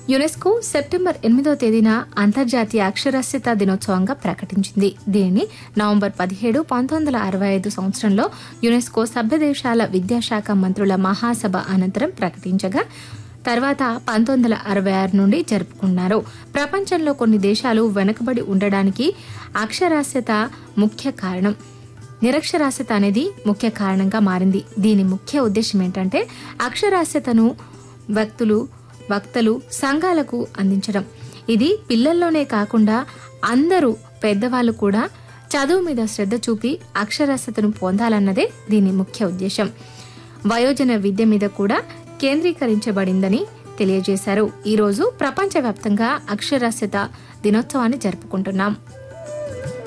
UNESCO September ఎనిమిదో తేదీన అంతర్జాతీయ అక్షరాస్యత దినోత్సవంగా ప్రకటించింది దీనిని నవంబర్ పదిహేడు పంతొమ్మిది వందల అరవై ఐదు సంవత్సరంలో యునెస్కో సభ్య దేశాల విద్యాశాఖ మంత్రుల మహాసభ అనంతరం ప్రకటించగా తర్వాత పంతొమ్మిది వందల అరవై ఆరు నుండి జరుపుకున్నారు ప్రపంచంలో కొన్ని దేశాలు వెనుకబడి ఉండడానికి అక్షరాస్యత ముఖ్య కారణం నిరక్షరాస్యత అనేది ముఖ్య కారణంగా మారింది దీని ముఖ్య ఉద్దేశం ఏంటంటే అక్షరాస్యతను వ్యక్తులు వక్తలు సంఘాలకు అందించడం ఇది పిల్లల్లోనే కాకుండా అందరూ పెద్దవాళ్ళు కూడా చదువు మీద శ్రద్ధ చూపి అక్షరాస్యతను పొందాలన్నదే దీని ముఖ్య ఉద్దేశం వయోజన విద్య మీద కూడా కేంద్రీకరించబడిందని తెలియజేశారు ఈరోజు ప్రపంచవ్యాప్తంగా అక్షరాస్యత దినోత్సవాన్ని జరుపుకుంటున్నాం